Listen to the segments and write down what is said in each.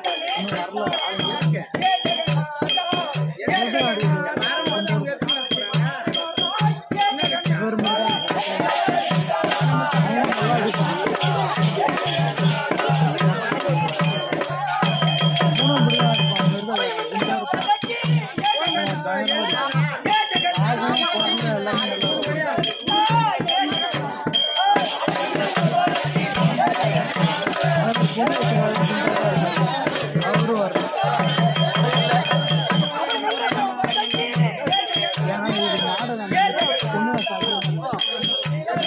அவரு வரல ஏன்னா இது நாடகம் பொண்ணு சாப்பிடுவாங்க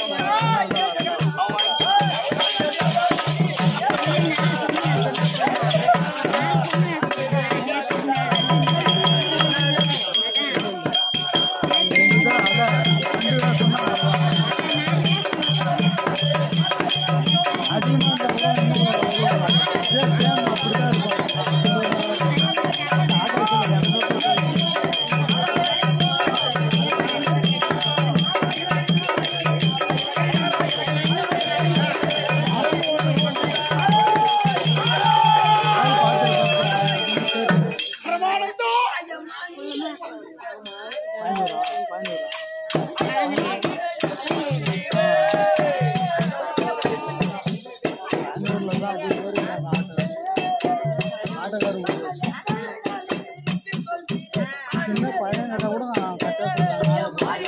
சின்ன பையன் கிட்ட கூட நான் கட்ட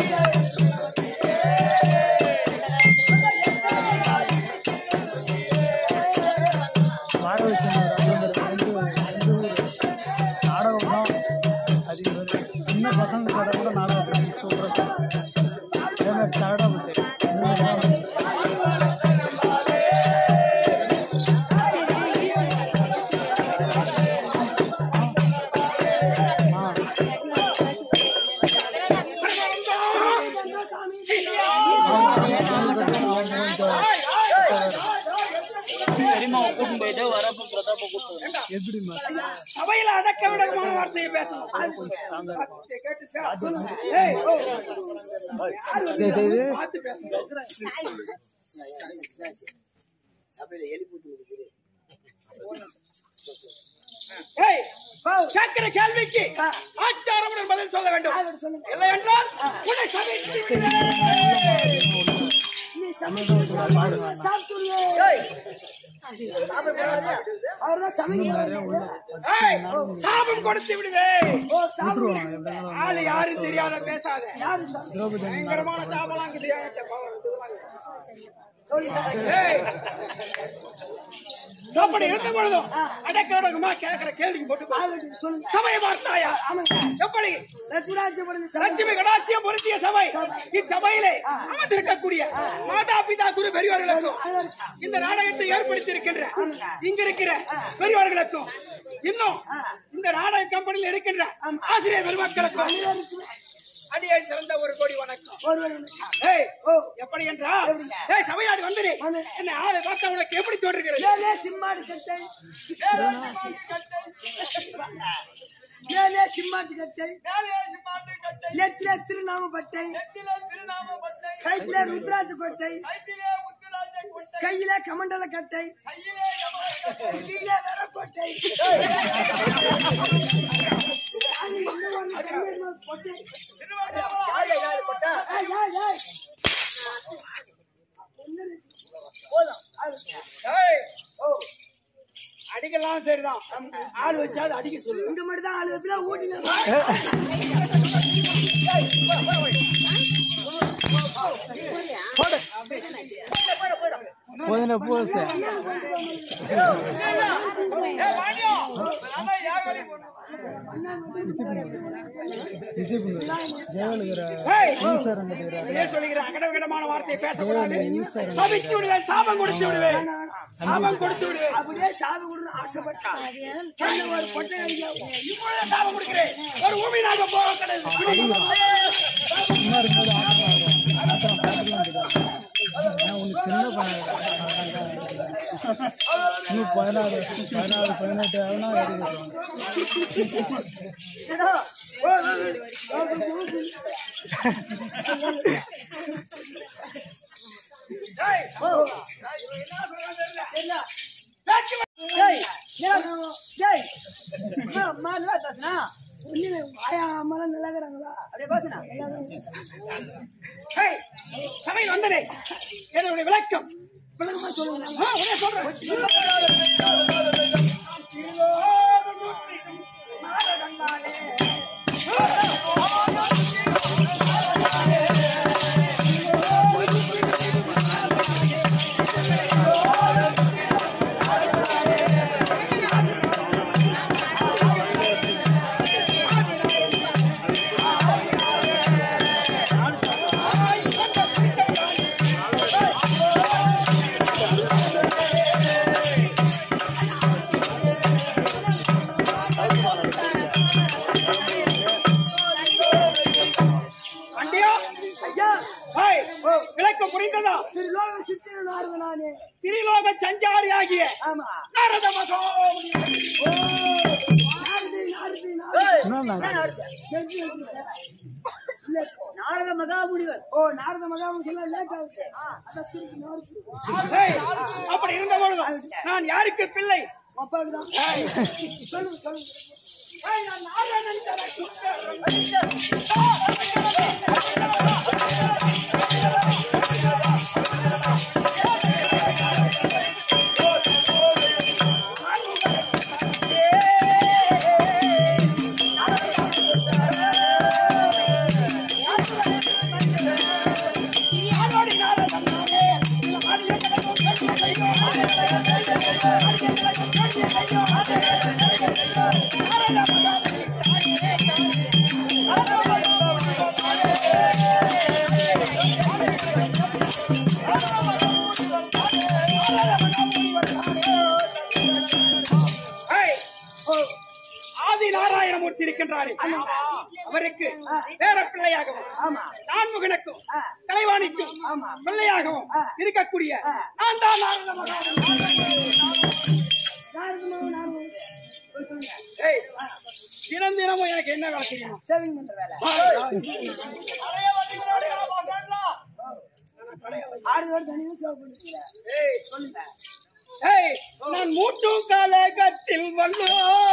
வாட வச்சு நாடகம் தான் அதிகம் சின்ன பசங்க கடை கூட நாடகம் சொல்கிறேன் தகடப்பட்டு எப்படிமா சபையில அடக்க விடமான வார்த்தையை பேசணும் கேட்டு சார், சொல்லுங்க. ஏய், ஓ. யார் வந்து டேய், டேய், டேய். பார்த்து பேசுங்க. ஏய், கேட்கிற கேள்விக்கு ஆச்சாரமுடன் பதில் சொல்ல வேண்டும் இல்லை என்றால் உன்னை சபைக்கு ஏய், சாபம் கொடுத்து விடுவேன் ஆளு யாரும் தெரியாத பேசாத பயங்கரமான சாபம் ஏய் அப்படி இருந்த பொழுதும் அடக்கடகமா கேட்கிற கேள்விக்கு போட்டு சபையை பார்த்தாயா எப்படி லட்சுமி கடாட்சியம் பொருத்திய சபை இச்சபையிலே அமர்ந்திருக்கக்கூடிய மாதா பிதா குரு பெரியவர்களுக்கும் இந்த நாடகத்தை ஏற்படுத்தி இருக்கின்ற இங்க இருக்கிற பெரியவர்களுக்கும் இன்னும் இந்த நாடக கம்பெனியில் இருக்கின்ற ஆசிரியர் பெருமக்களுக்கும் அடியே சிறந்த ஒரு கோடி வணக்கம் ஏய் எப்படி என்றால் ஏய் சபையாடு வந்துடு என்ன ஆளை பார்த்தா உனக்கு எப்படி தோன்றுகிறது மேலே சிம்மாடு கட்டை மேலே சிம்மாடி கட்டை, மேலே சிம்மாட்டு கட்டை மேலே சிம்மாடி கட்டை, நெத்திலே திருநாம பட்டை நெத்திலே திருநாம பட்டை, கைத்திலே ருத்ராஜ கொட்டை கைத்திலே உத்திராஜ கொட்டை, கையிலே கமண்டல கட்டை கையிலே யமன கட்டை. கீழே வர கொட்டை அது என்ன ஒண்ணு கண்ணீர் மேல் கொட்டை. திருவண்ணாமலை ஏய், ஏய், ஏய். ஏய், ஓ, அடிக்கலாம் சரிதான் ஆள் வச்சாது அடிக்க சொல்லு இங்க மட்டும் தான் ஆளு வைப்பில ஊட்டில போதுன போசு ஏய், வாணியா, நானா யாகரி போடணும். விஜய் ஜெயலலிதா ஏய், ஈஸ்வரன் கட்டுகிறார் அப்படியே சொல்லுகிறேன் அகடவிடமான வார்த்தையை பேசக்கூடாது சபித்து விடுவேன் சாபம் கொடுத்து விடுவேன் சாபம் கொடுத்து விடுவேன் அப்படியே சாமி கொடுன்னு ஆசைப்பட்டா என்ன ஒரு கொட்டை ஐயா இப்பொழுதே சாபம் கொடுக்கிறேன் ஒரு ஊமினாக போக கிடையாது சும்மா இருக்கும்போது ஆட்டம் ஆடுறோம் ஆட்டம் பார்த்துக்கலாம் கிடையாது நான் ஒன்று சின்ன பையன் இன்னும் பதினாறு பதினாறு பதினெட்டு ஆகுனா எடுக்கிறோம் பேச்சு டேய், நேரம், டேய். அம்மா, அம்மா, நல்லா பேசுனா? ஒண்ணுமே, ஆயா, அம்மாலாம் நல்லா இருக்கிறாங்களா? அப்படியே பேசுனா? ஹேய், சபையில் வந்தனே என்னுடைய விளக்கம் விளக்கமா சொல்லுங்க. ஆ, உடனே சொல்றேன். நாடகம்தானே. அண்டியா ஐயா, ஹேய், விளக்கம் புரிந்ததா சரி, லோகம் சுற்றிலும் நாடுவேன் நானு. திரிலோக சஞ்சாரி ஆகிய ஆமா. நாரத மகாமுனி ஓ, நாடுது, நாடுது, நாடுது. என்ன நாடு? தெரிஞ்சு வச்சிருக்கேன். இல்ல, நாரத மகாமுனிவர் ஓ நாரத மகாமுனி சொல்ல லேட் ஆகுது ஆ, அதான் சுருக்கு நாடுது. ஹேய், அப்படி இருந்த பொழுது நான் யாருக்கு பிள்ளை அப்பாவுக்கு தான் சொல்லுங்க சொல்லுங்க ஹேய், நான் நாராயணன் தலை சுத்தம். ஹேய், ஆதி நாராயணமூர்த்தி இருக்கின்றாரே அவருக்கு பேர பிள்ளையாகவும் ஆமா நான்முகனுக்கும் ஆ. கலைவாணிக்கும் ஆமா. பிள்ளையாகவும் ஆ. இருக்கக்கூடிய நான் தான் நாரத மகாராஜன். நாரத மகன் நாரத மகன். போய் சொல்லுங்க ஏய், தினம் தினமும் எனக்கு என்ன வேலை செய்யணும் சேவிங் பண்ற வேலை ஆடு வேறு தனியாக சேவ் பண்ணிருக்கீங்க ஏய், சொல்லுங்க ஏய், நான் மூட்டும் காலகத்தில் வந்தோ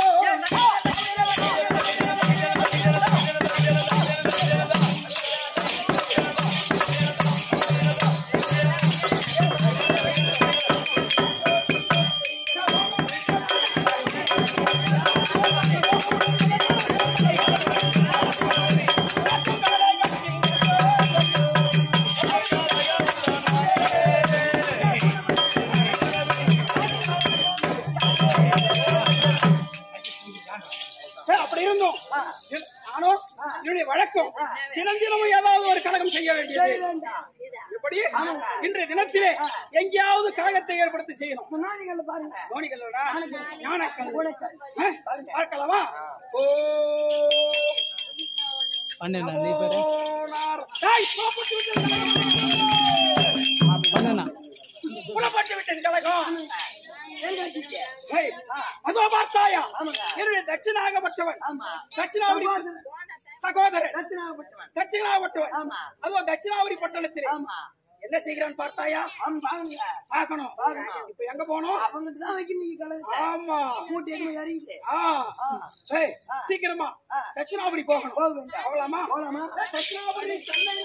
ஏய், அப்படி இருந்தோம் நானும் என்னுடைய வழக்கம் தினம் தினமும் ஏதாவது ஒரு கழகம் செய்ய வேண்டியது செய்ய வேண்டாம் எப்படி இன்றைய தினத்திலே எங்கேயாவது கழகத்தை ஏற்படுத்தி செய்யணும் முன்னாடிகள் பாருங்க மோனிகளோடா ஞானக்கல் உனக்கல். ஆ, பார்க்கலாமா ஓ பண்ணேண்ணா நீ பேரு ஓனார். டேய், புறப்பட்டு விட்டது பண்ணேண்ணா புறப்பட்டு விட்டது கழகம் எங்க வச்சிருக்க? ஏய், அதோ பார்த்தாயா என்னுடைய தட்சிணாகப்பட்டவன் ஆமா தட்சிணாபுரி சகோதரன். சகோதரன் ரத்னாகப்பட்டவன். தட்சிணாகப்பட்டவன் ஆமா அதோ தட்சிணாபுரி பட்டணத்தில் ஆமா என்ன செய்கிறான் பார்த்தாயா அவன் பாருங்க பார்க்கணும் பார்க்கணும். இப்ப எங்க போனோம் அவங்கிட்ட தான் வைக்கணும் நீ கலகத்தை ஆமா மூட்டை எதுவும் இறங்கிட்டு ஆ ஏய், சீக்கிரமா தட்சிணாபுரி போகணும் போக வேண்டாம் போகலாமா போலாமா தட்சிணாபுரி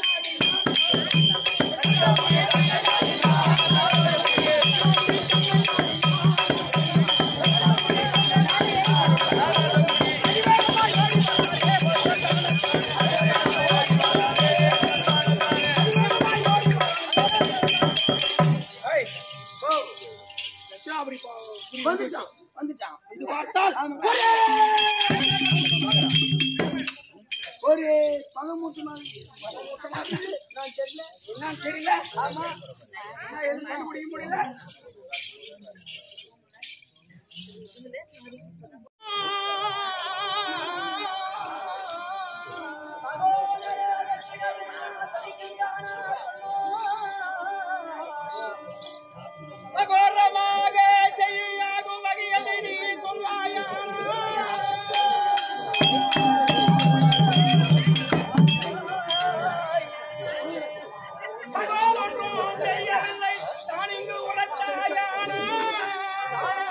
ஏய், ஓ, தட்சிணாபுரி போ- வந்துட்டான் வந்துட்டான் இது பார்த்தால் ஒரு பழ மூட்டை மாதிரி நான் தெரியல என்னன்னு தெரியல ஆமா என்ன எதுவும் கண்டுபிடிக்க முடியல அகோரமாக செய்யாகும் வகையதை நீ சொல்வாயா அகோரொன்றும் செய்யவில்லை, தான் இங்கு உரைத்தாயானா.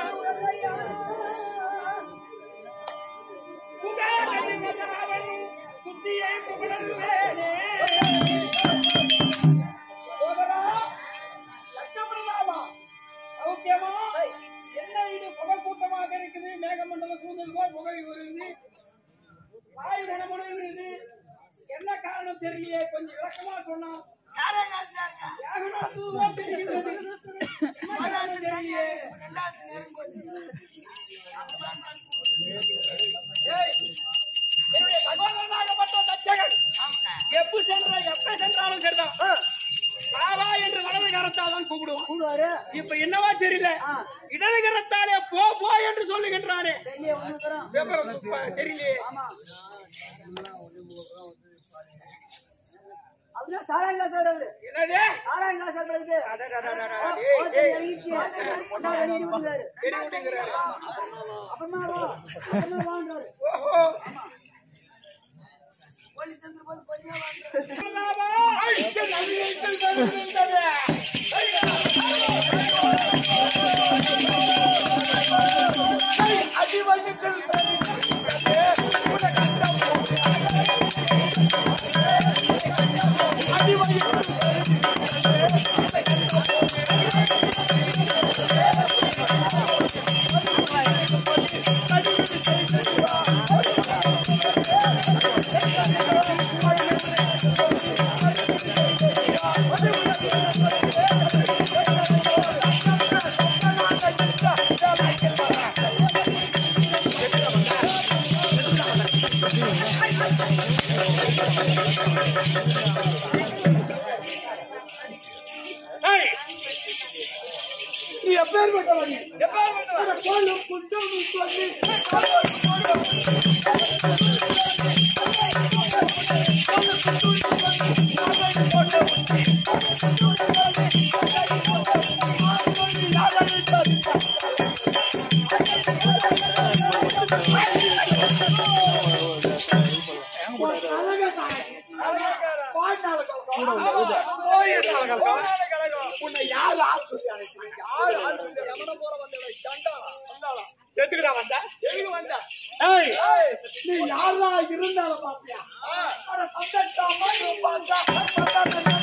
வாய் மனமுழுகுது என்ன காரணம் தெரியலையே கொஞ்சம் விளக்கமா சொன்னா யாரே காசுல இருக்கா? யாகனாத்துவமா தெரிகின்றது. என்ன காரணம் தெரியலையே ரெண்டாவது நேரம் போச்சு. ஏய், என்னுடைய சகோதரனாகப்பட்ட தச்சகன் எப்ப சென்ற எப்ப சென்றாலும் சரிதான் பாவா என்று வலது கரத்தால் தான் கூப்பிடுவான் கூடுவாரு. இப்ப என்னவா தெரியல ஆ. இடது கரத்தாலே போ போ என்று சொல்லுகின்றானே வெளியே ஒண்ணு தரோம். விவரம் இப்ப தெரியலையே ஆமா. அதுதான் சாராயம் காசு வருது. என்னது சாராயம் காசு வருது. அடடடடடா, ஆ, டேய், ஓட்டு டேய், இறங்கிடுச்சு. கொட்டா வெளியே விடுறாரு. தெரிய விட்டுங்கிறாரு. அப்புறமா வா. அப்புறமா வான்றாரு. ஓஹோ போலீஸ் வந்து போது பொறுமையா வான்றாரு. பிரதாபா. ஏய், நீ எப்பேற்பட்டவன்? எப்பேற்பட்டவன்? கோலும் குண்டமும் சொல்லி உன்னை யாரு ஆஸ்பத்திரி அழைத்தாங்க? யாரு ஆஸ்பத்திரி? ரமணன் போல வந்தவன். சண்டாளா? சண்டாளா? எதுக்குடா வந்த? எதுக்கு வந்த? ஏய், நீ யாரா இருந்தாலும் பாத்தியா அட சந்தட்டா, மண்ணு பாத்தா.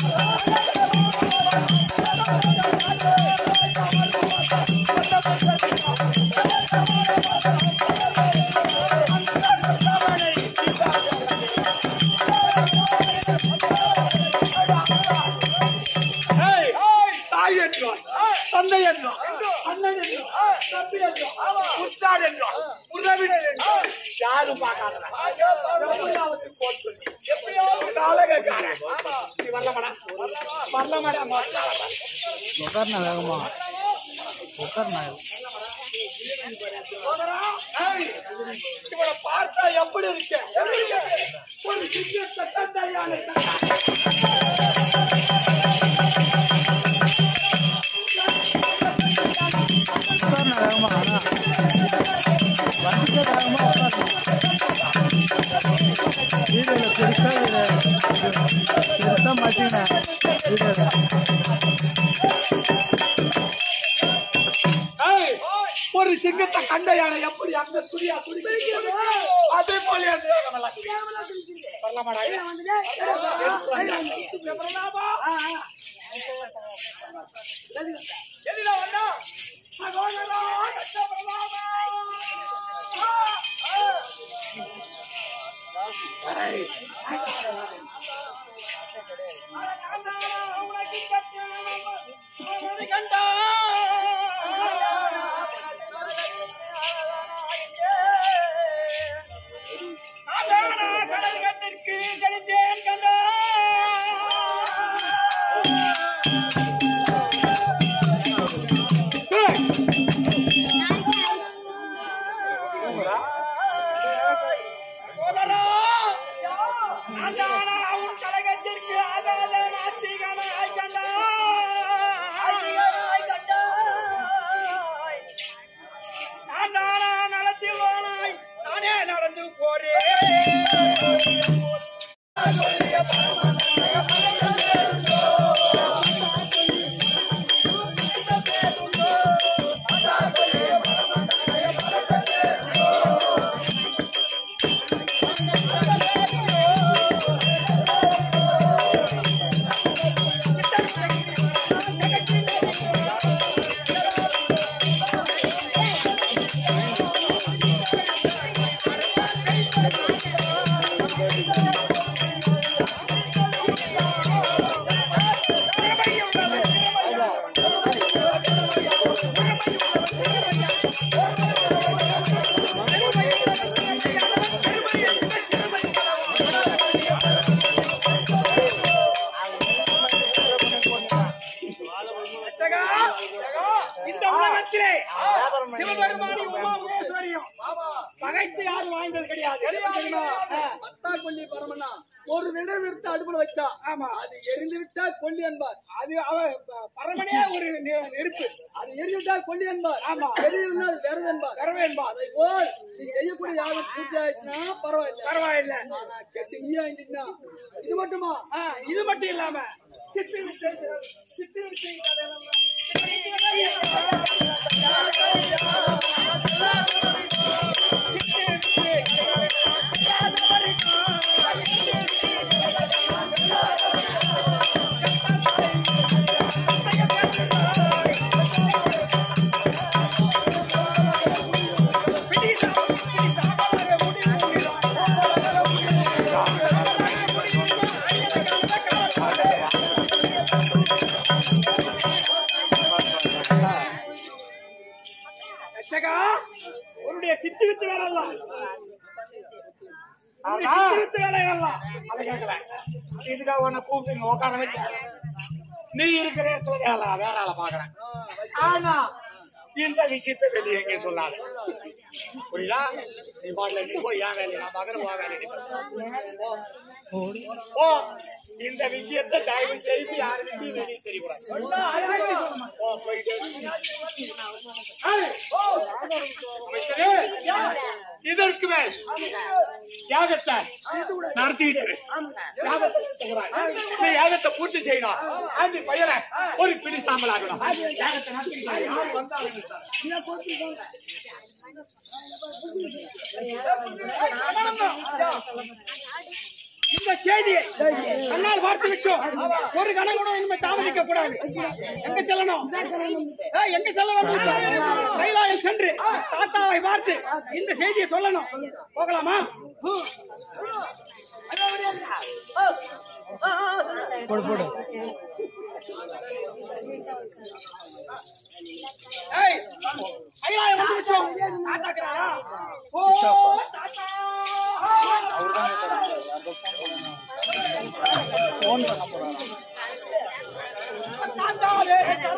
ஏய், தாய் என்றோம் தந்தை என்றோம் அண்ணன் என்றோம் தம்பி என்றோம் உற்றார் என்றோம் உறவினர் என்றோம் யாரும் பார்க்காத எப்படியாவது போன் பண்ணி எப்படியாவது அழகாரன் நீ வரலமாடா வரலமாடா உட்கார்னா வேகமா உட்கார்னா இவனை பார்த்தா எப்படி இருக்க ஒரு சின்ன சட்டத்தையான உட்கார்னா வேகமா அண்ணா வந்துட்டே வேகமா உட்கார்னா வீடியோல பெருசா பெருசா மாட்டீங்க வீடியோல ஏய், ஒரு சிங்கத்தை கண்ட யானை எப்படி அந்த துணியா துடிக்கிறது அதே போல அந்த வேகமெல்லாம் துடிக்கிறது. வரலாமாடா? வெளியே வந்துட்டு, வெளியே வந்து. பிரதாபா, ஆ, ஆ. எதிரா வந்தா? சகோதரா, கட்ட பிரதாபா. ஆ, ஆ. ஏய். அட காந்தாரா, உனக்கு கச்சான அவனை கண்டா. காந்தாரா, கடற்கத்திற்கு கழித்தேன் கண்டா. சகோதரா, காந்தாரா, உன் கழகத்திற்கு ஆகாத நாத்திகனாய் கண்டாய். நான் தானா நடத்தில் போனாய், நானே நடந்து போறேன் விஷயத்தை யாரும் வாய்ந்தது கிடையாது தெரியுமா? ஆ. அத்தா கொல்லி பரமனா ஒரு நிமிடம் எடுத்து அடுப்புல வச்சா ஆமா. அது எரிந்து விட்டா கொல்லி என்பார் அது அவ ப- பரமனே ஒரு நெ- நெருப்பு அது எரிந்து விட்டால் கொல்லி என்பார் ஆமா. எரிந்து அது விரவு என்பார் வரவே என்பா அதை போல் நீ செய்யக்கூடிய யாரும் பூர்த்தி ஆயிடுச்சுன்னா பரவாயில்ல பரவாயில்ல ஆனா கெட்டு நீ ஆயிட்டுனா இது மட்டுமா ஆ, இது மட்டும் இல்லாம சித்து வித்தை சித்து வித்தை கதையெல்லாம் சித்து வித்தை ரட்சகா உன்னுடைய சித்து வித்து வேலை எல்லாம் உன்னுடைய சித்து வித்து வேலை எல்லாம் அதை கேட்கல இதுக்காக உன்னை கூப்பிட்டு இங்க உட்கார வச்சு நீ இருக்கிற இடத்துல வேலை வேற ஆளை பாக்குறேன் ஆனா இந்த விஷயத்தை வெளியே எங்க சொல்லாத புரியுதா நீ பாடல நீ போய் என் வேலையை நான் பாக்குறேன் உன் வேலையை நீ பாரு. ஓ இந்த விஷயத்தை தயவு செய்து யாருக்கும் வெளியே தெரியக்கூடாது ஓ போயிட்டு அமைச்சரே, இதற்கு மேல் யாகத்தை நடத்திட்டு இரு. யாகத்தை நடத்துகிறாய். நீ யாகத்தை பூர்த்தி செய்யணும் அந்த பையனை ஒரு பிடி சாம்பல் ஆகணும் யாகத்தை நடத்திட்டு இரு. யார் வந்தாலும் சரி. இந்த செய்தியை கண்ணால் பார்த்து விட்டோம் ஒரு கணம் கூட இனிமே தாமதிக்க கூடாது எங்க செல்லணும் ஏய், எங்க செல்லணும் கைலாயம் சென்று தாத்தாவை பார்த்து இந்த செய்தியை சொல்லணும் போகலாமா போடு போடு ஏய், கைலாயம் வந்து விட்டோம் தாத்தாக்குறாரா ஓ தாத்தா ஃபோன் பண்ண போறாங்க தாத்தாவே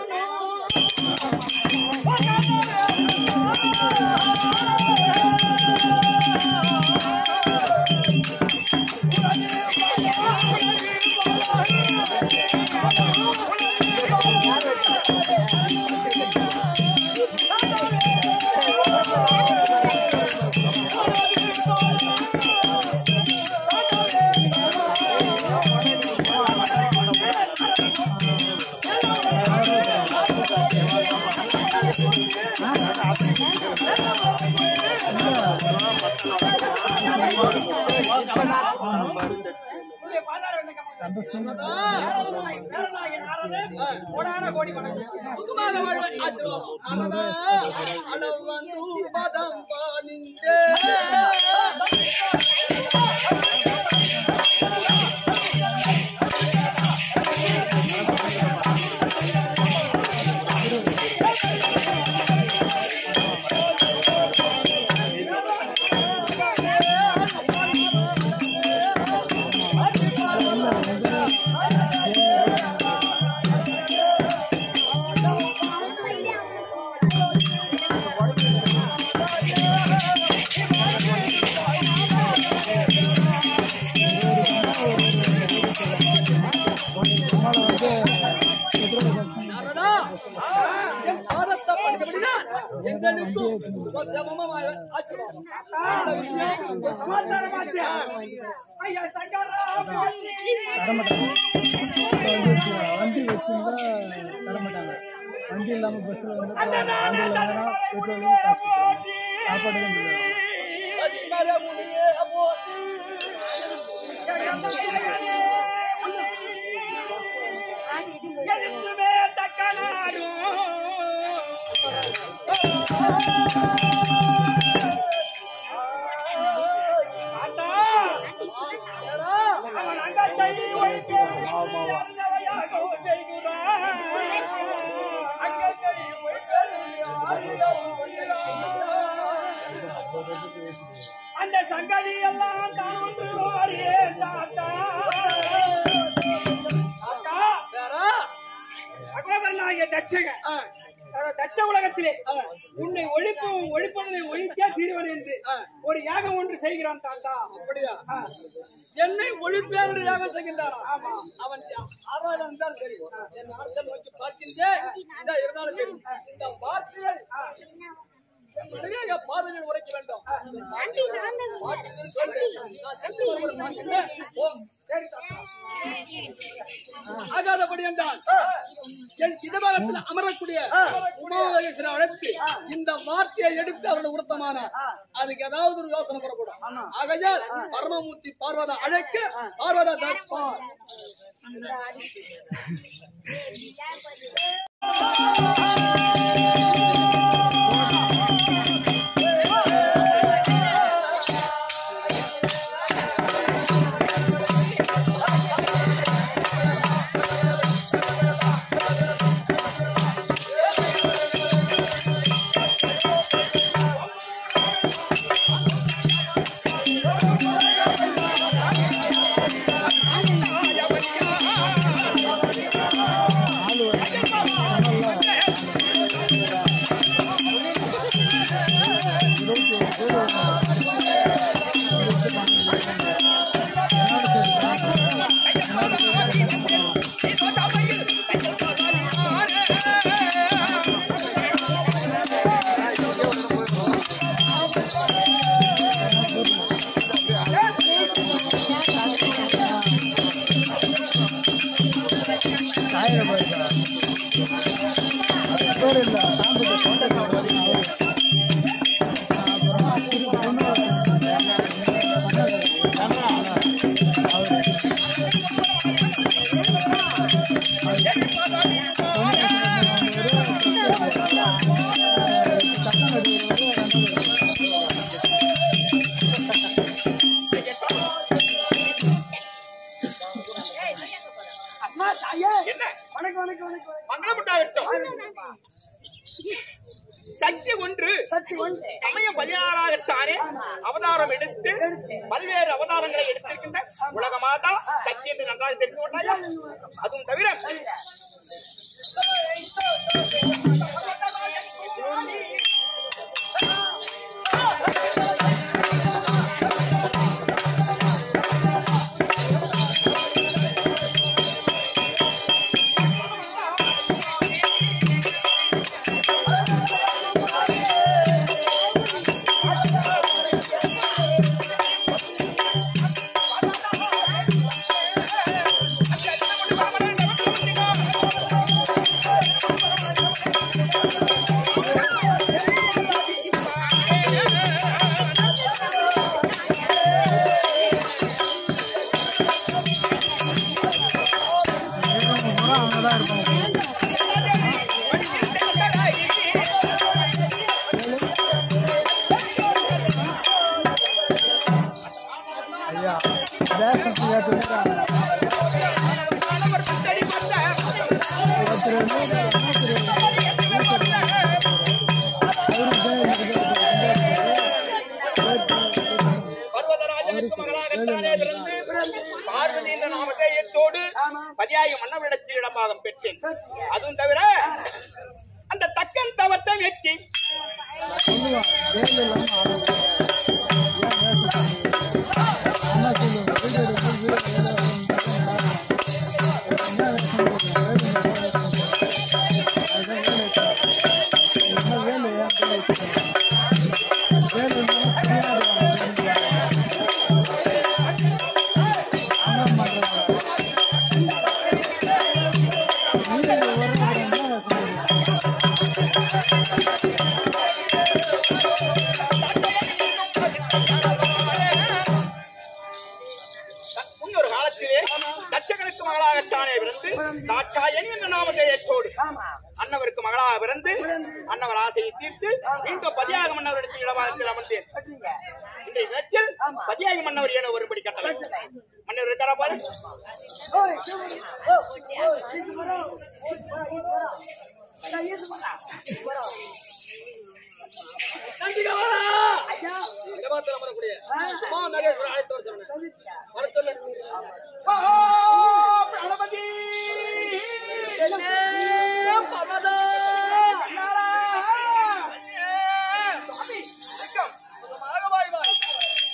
உள்ளே பாதார வேண்டிய நாரதனாய், நாரதனாகிய நாரதன், கோடான கோடி வணக்கம். சுகமாக வாழ்வாய் ஆசீர்வாதம் நாரதா, அளவு வந்து பதம் பாணிந்தே. நாரதா, என் பாதத்தை படித்தபடிதான் எங்களுக்கும் சுபசமமாய் ஆசீர்வாதம். அந்த விஷயம் சமாச்சாரமாச்சு. ஐயா சங்கரா தரமாட்டாங்க வண்டி வச்சிருந்தா தரமாட்டாங்க வண்டி இல்லாம பஸ்ல வந்து வண்டி இல்லாம பெட்ரோல் காசு கொடுக்கணும். சாப்பாடு தான் கொடுக்கணும். அதிகாரமுடியே போது எழுத்துமே தக்க நாடும் தாத்தா, அவன் அங்கத்தை வைத்து அந்தவையாக செய்கிறான். அங்கத்தை வைத்து ஆயிரம் உயிரான். அந்த சங்கதி எல்லாம் தான் ஒன்று வாரியே தாத்தா தாத்தா வேறா சகோதரனாகிய தட்சக அஹ், தச்ச உலகத்திலே உன்னை ஒழிப்பும் ஒழிப்பதனை ஒழிக்கே தீர்வன் என்று ஒரு யாகம் ஒன்று செய்கிறான் தாத்தா அப்படியா என்னை ஒழிப்பேன் யாகம் செய்கின்றாரா ஆமா அவன் ஆறாவது இருந்தாலும் சரி என் ஆட்கள் நோக்கி பார்க்கின்றேன் இதா இருந்தாலும் சரி இந்த வார்த்தையை பாதையில் உரைக்க வேண்டும் ஆகாதபடி என்றால் என் இடபாகத்தில் அமரக்கூடிய உமாவேசனை அழைத்து இந்த வார்த்தையை எடுத்து அவருடைய உருத்தமான அதுக்கு ஏதாவது ஒரு யோசனை பெறக்கூடும் ஆகையால் பரமமூர்த்தி பார்வதா அழைக்க பார்வதா தற்பார் பேர் இல்ல சாம்பிட்டு கோட்டை அம்மா தாயே என்ன வணக்கம் வணக்கம் வணக்கம் மங்களமுண்டாகட்டும் சக்தி ஒன்று சக்தி ஒன்று சமயம் பதினாறாகத்தானே அவதாரம் எடுத்து பல்வேறு அவதாரங்களை எடுத்திருக்கின்ற உலக மாதா சக்தி என்று நன்றாக தெரிந்து கொண்டாயா அதுவும் தவிர அங்கதான் இருப்பாங்க ஐயா தேசத்துக்கு ஏற்றுதான் பர்வதராஜனுக்கு மகளாகத்தானே பிறந்து பார்வதி என்ற நாமதேயத்தோடு பதியாய மன்னவரிடத்தில் இடமாகம் பெற்றேன் அதுவும் தவிர அந்த தக்கன் தவத்தை வெற்றி சொல்லுவான் வேலை இல்லாம ஆடுவான். ஏன் வேஷம் போடுறீங்க? அம்மா சொல்லுவாங்க, வீடு இருக்கு, வீடு வேலை வேணும். என்ன வேஷம் போடுறீங்க? வேலை இல்லை, வேலை இல்லை. அதுதான் வேலை இல்லை. என்ன வேலை ஏன் வேலை இல்லை? வேலை இல்லாம ஃப்ரீயா ஆடுவாங்க. அண்ணா மாட்டுறாங்க. வீடு ஒரு என்ன சொல்லுங்க முன்னொரு காலத்திலே லட்சக்கணக்கு மகளாகத்தானே பிறந்து தாட்சாயணி என்ற நாமதேயத்தோடு ஆமா அன்னவருக்கு மகளாக பிறந்து அன்னவர் ஆசையை தீர்த்து மீண்டும் பதியாக மன்னவரிடத்தில் இடமாகத்தில் அமர்ந்தேன் கட்டுங்க இந்த இடத்தில் பதியாக மன்னவர் என ஒருபடி கட்டளை மன்னர் இருக்காரா பாரு ஓய் சிவன் ஓ ஓ ஈசு வரோ ஓய் வரோ ஈசு வரோ அட ஈசு வரோ வரோ கண்டிப்பாக ஐயா இடபாகத்தில் அமரக்கூடிய உமா மகேஸ்வரர் அழைத்து வர சொன்னேன் சொல்லுங்க வர சொல்லு ஓ, கணபதி என்ன பரமதா அண்ணா,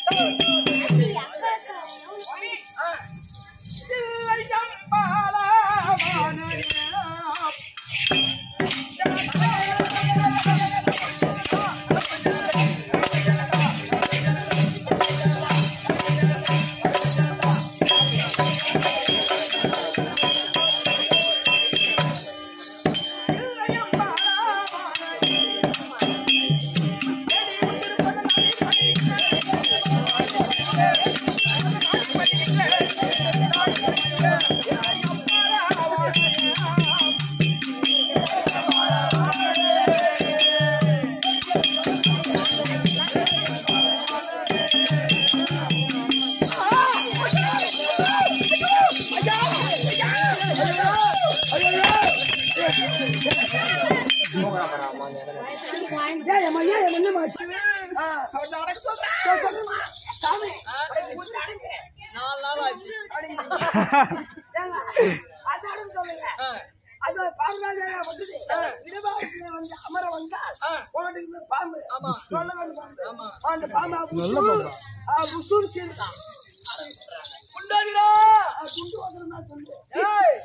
ஏன் ஏம்மா, ஏன் ஏன் என்னம்மா ஆச்சு? ஆ. சரி, சொல்லுமா. சாமி, அடங்கி, கொஞ்சம் அடங்கு. நாலு நாள் ஆச்சு அடங்கி. ஏங்க, அது அடங்கு சொல்லுங்க. அது பாரதாஜா வந்தது. இடபாகத்திலே வந்து அமர வந்தால், போனதுக்கு பாம்பு. சொல்ல வேண்டும் பாம்பு. அந்த பாம்பு நல்ல பாம்பா? ஆ, உசூர் சீர்தான். கொண்டாடிடா ஆ, குண்டு வந்துருந்தா சொல்லு. ஏய்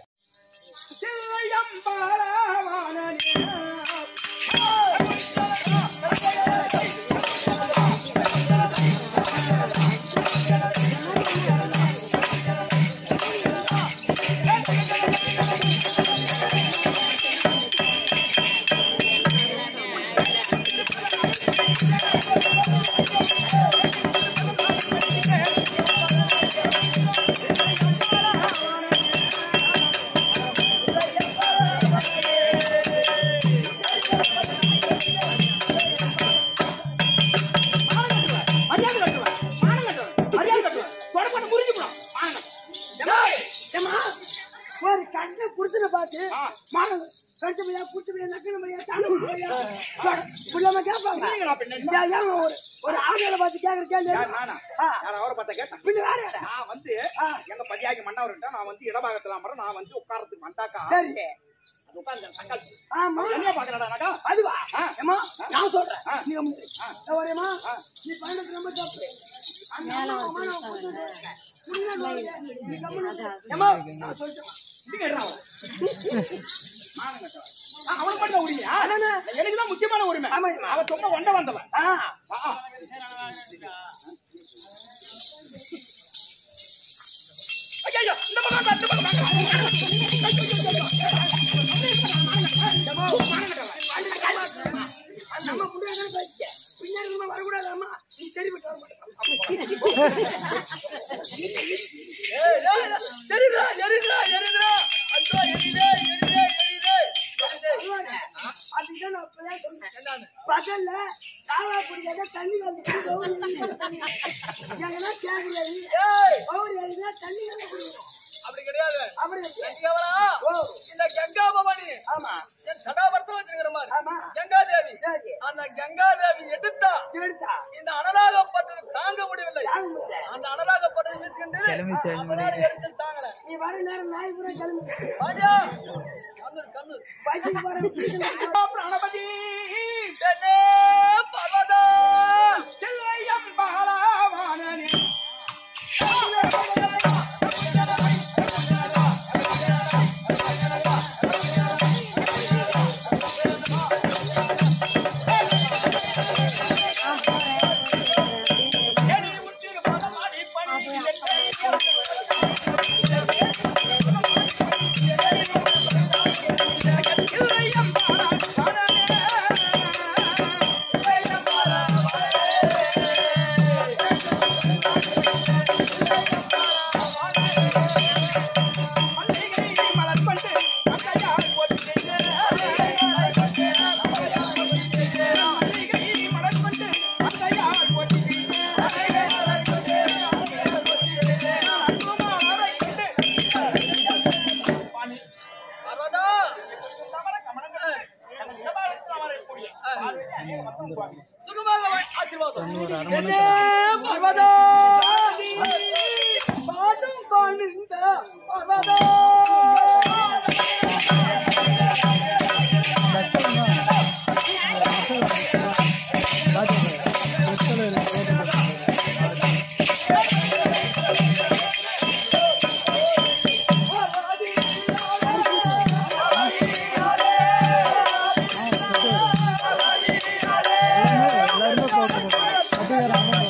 மரியாதை கட்டுவேன் மானம் கட்டுவேன் மரியாதை கட்டுவேன் தொடப்பட்டு முறிஞ்சு போடும் மானம் ஏம்மா, ஒரு கண்ணை புடிச்சுன பார்த்து மானம் கடிச்ச பையா புடிச்ச பையா நக்கன பையா சாணம் பையா புள்ளாம கேட்பாங்க நீங்களா பின்ன என்ன? ஏன் ஏன் ஒரு ஒரு ஆளுகளை பார்த்து கேட்கற கேள்வி யார் நானா? ஆ, யார் அவரை பார்த்தா கேட்டேன் பின்ன வேற யாரா? நான் வந்து எங்க பதியாகி மன்னவர்கிட்ட நான் வந்து இடபாகத்துல அமர நான் வந்து உட்காரத்துக்கு வந்தாக்கா சரி அது உட்கார்ந்து தங்காளி ஆமா என்னைய பாக்கலடாக்கா அதுவா ஆ. ஏம்மா நான் சொல்றேன் ஆ. நீ கம்முனு இரு. நான் வரேம்மா நீ பயணத்துக்கு ரொம்ப தப்பு அந்த அம்மா அம்மா நான் கூட்டிட்டு வரேன். முன்னாடி வரேன். நீ கம்முனு இரு. ஏம்மா நான் சொல்லிட்டேன் இங்க இருடா அவன். மானம் கட்டவன். ஆ, அவனுக்கு மட்டும் தான் உரிமையா எனக்கு தான் முக்கியமான உரிமை ஆமா. அவன் சொந்த ஒண்ட வந்தவன் ஆ ஆ, ஆ. ஐயையோ, இந்த பக்கம் வாங்க, இந்த பக்கம் வாங்க. ஏம்மா, அந்த அம்மா முன்னாடி தான் பேசிச்சு. பின்னாடி நம்ம வரக்கூடாது அம்மா நீ சரிப்பட்டு வர மாட்டேன் எரிதா எரிதா எரிதா ஐயோ எரிதே எரிதே எரிதே எரிதே அதுதான் நான் அப்பதான் சொன்னேன் என்னன்னு பகல்ல காவா பிடிக்காத தண்ணி வந்து எங்கன்னா கேக்குறது ஏய் பவுர் எழுதினா தண்ணி வந்து குடிக்கணும் அப்படி கிடையாது அப்படி வச்சு. கேவலா ஓ இந்த கங்கா பவானி ஆமா என் சதாபர்த்தம் வச்சிருக்கிற மாதிரி ஆமா கங்கா தேவி சரி அந்த கங்கா தேவி எடுத்தா எடுத்தா இந்த அனலாகப்பட்டது தாங்க முடியவில்லை தாங்க முடியல. அந்த அனலாகப்பட்டது வீசுகின்றது கிளம்பி சேர்ந்து அதனால எரிச்சல் தாங்கல நீ வர நேரம் நாய் பூரா கிளம்பி பாண்டியா கண்ணு கண்ணு பைக்கு போற பிராணபதி என்னே பர்வதா செல்லையம் பாலாவானனே எடி உத்திர பதமாடி பணி செல்லையம் பர்வதா சுகமாக வா- ஆசீர்வாதம் என்னே பர்வதா பாடும் பாடுங்க பர்வதா லட்சம் தான். பாத்து பாரு. லட்சம் இல்லை, போட்டு பாரு.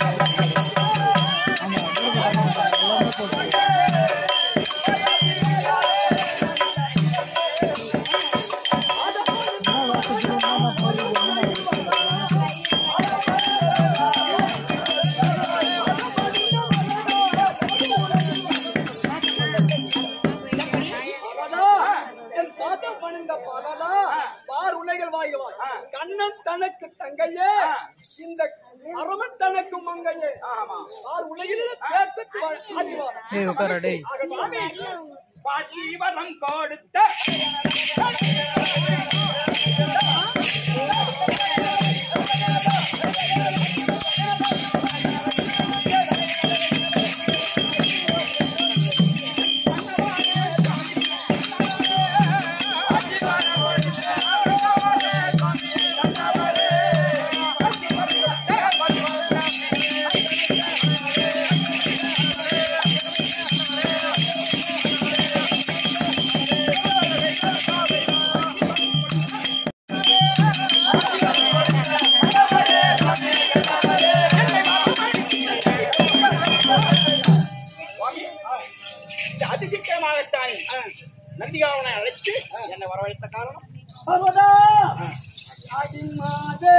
பரதா, என் பாதா பணிந்த பரதா, பார் உலகில் வாய்கவாய். கண்ணன் தனக்கு தங்கையே இந்த அரமன் தனக்கு மங்கையே பார் உலகில் பேர் பெற்று வாழ் ஆசீர்வாதம். ஏய் உட்கார டேய் ஆக சுவாமி, பாஜீவனம் கொடுத்த சுவாமி இந்த அதிசீக்கிரமாகத்தான் நந்திகாவனை அழைத்து என்னை வரவழைத்த காரணம் பரதா, அடிமாதே,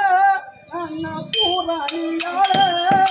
அன்னபூரணியாளே.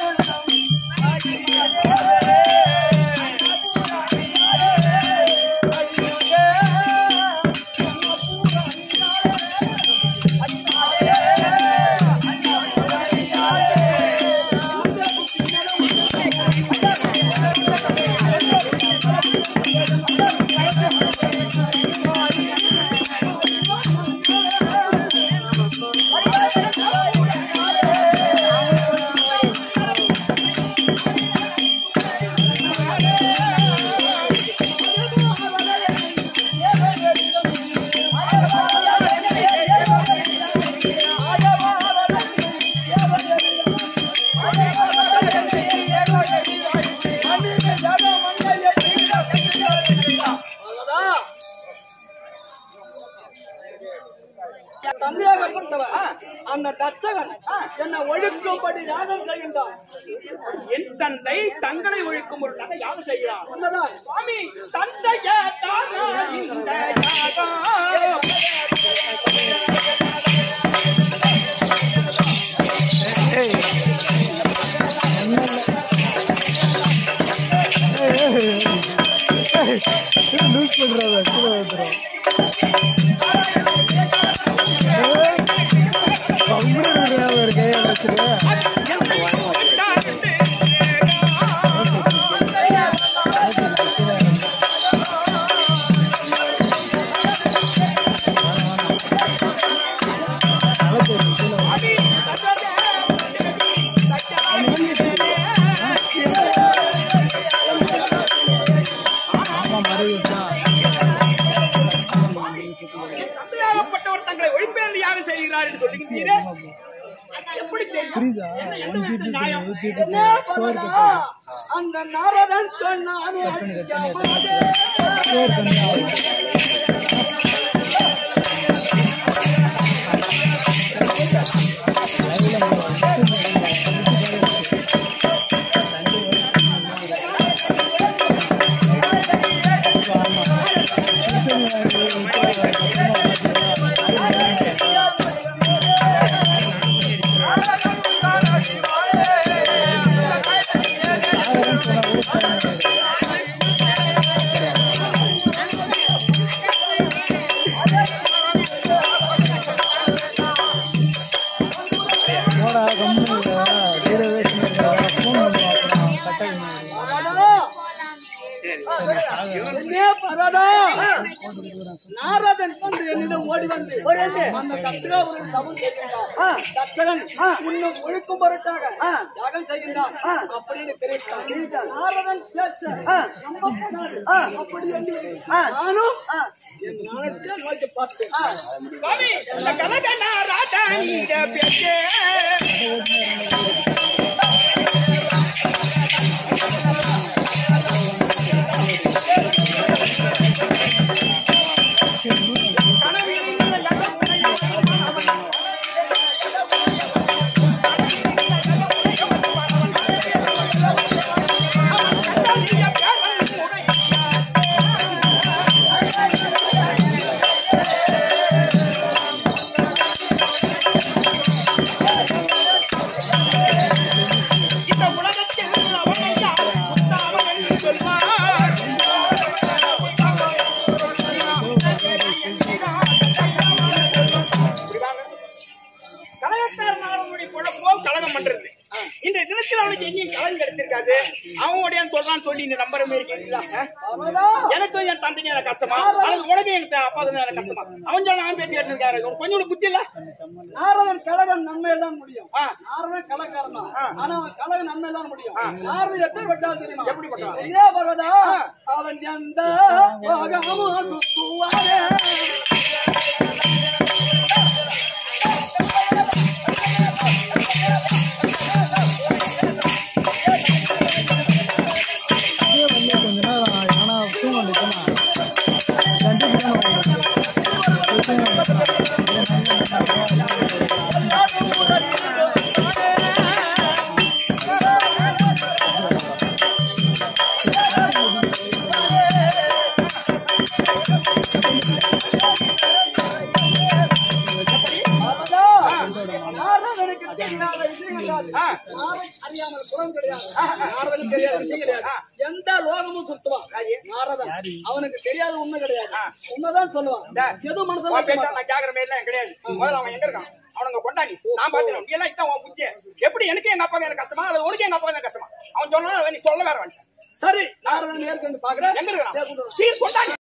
பரதா, சந்தேகப்பட்டவர் அந்த தச்சகன் என்னை ஒழுக்கும்படி யாகம் செய்கின்றான் என் தந்தை தங்களை ஒழிக்கும் பொருட்டாக யாகம் செய்கிறான் உண்மைதான் சுவாமி தந்தைய தானா இந்த யாகம் ஏய் லூஸ் பண்றாங்க கீழே வந்துடும் கம்ப்யூட்டர் ஒரு கையை வச்சுருக்கேன் ஆமா மறுபடியும் தந்தையாகப்பட்டவர் தங்களை ஒழிப்பேன் யாகம் செய்கிறார் என்று சொல்லுகின்றீரே எப்படி தெரியும் புரியுதா என்ன எந்த ஒன் விதத்தில் ஜிபி நியாயம்? நூற்றி எட்டு என்ன ஸ்டோர் பரதா, அந்த நாரதன் சொன்னானே அடிக்காமலே. ஸ்டோர் பண்ணி ஆகும் போடா கம்மி டீரவேஷன் ஃபோன் பண்ணுவாங்க கட்டாயம் பரதா, என்னே பரதா, நாரதன் வந்து என்னிடம் ஓடி வந்து அந்த தத்ராபுரம் சமம் செய்கின்றான். தத்ரன் உன்னை ஒழுக்கும் பொருட்டாக யாகம் செய்கின்றான் அப்படின்னு தெரிவித்தான் நாரதன் பேச்ச நம்பப்படாது. அப்படி என்று நானும் என் நாணத்தை நோக்கி பார்த்தேன் சுவாமி இந்த கலகனா ராஜானிட பேச்சே கனவிலே இந்த தினத்தில் அவனுக்கு எங்கேயும் கலன் கிடைச்சிருக்காது அவன் உடையான்னு சொல்றான்னு சொல்லி இந்த நம்பர் மாரி கேட்கலாம் அவன்தான் எனக்கும் என் தந்தைக்கு எனக்கு கஷ்டமா அல்லது உனக்கும் என் அப்பாவுக்கு எனக்கு கஷ்டமா அவன் சொல்ல நான் பேச்சு கேட்டிருக்காரு உனக்கு கொஞ்சம் கூட புத்தி இல்ல நாரதன் கழகம் நன்மை தான் முடியும் ஆ. நாரதன் கலக்காரன் தான் ஆனா அவன் கழகம் நன்மை தான் முடியும் நாரதன் எப்படி வெட்டான் தெரியுமா எப்படி வெட்டுவான்? இல்லையா பகவதா அவன் எந்த பாகமும் சுத்துவானே அப்படியே வந்து கொஞ்ச நேரம் யானா தூங்க வந்துச்சுன்னா கண்டிப்பாக நாரதனுக்கு தெரியாத விஷயம் கிடையாது. ஆ. நாரதன் அறியாமல் குணம் கிடையாது. நாரதனுக்கு தெரியாத விஷயம் கிடையாது. எந்த லோகமும் சுத்துவான் நாரதன் அவனுக்கு தெரியாத உண்மை கிடையாது உண்மைதான் சொல்லுவான் எது உன் மனசுல பேச்சா நான் கேக்குற மாதிரி எல்லாம் கிடையாது முதல்ல அவன் எங்க இருக்கான் அவனுங்க கொண்டாடி நான் பாத்துறேன் நீ எல்லாம் இதான் உன் புத்திய எப்படி எனக்கு எங்க அப்பா எனக்கு கஷ்டமா அல்லது உனக்கு எங்க அப்பா எனக்கு கஷ்டமா அவன் சொன்னா நீ சொல்ல வேற வேண்டாம் சரி நாரதன் ஏற்கனவே பாக்குறேன் எங்க இருக்கான் சீர் கொண்டாடி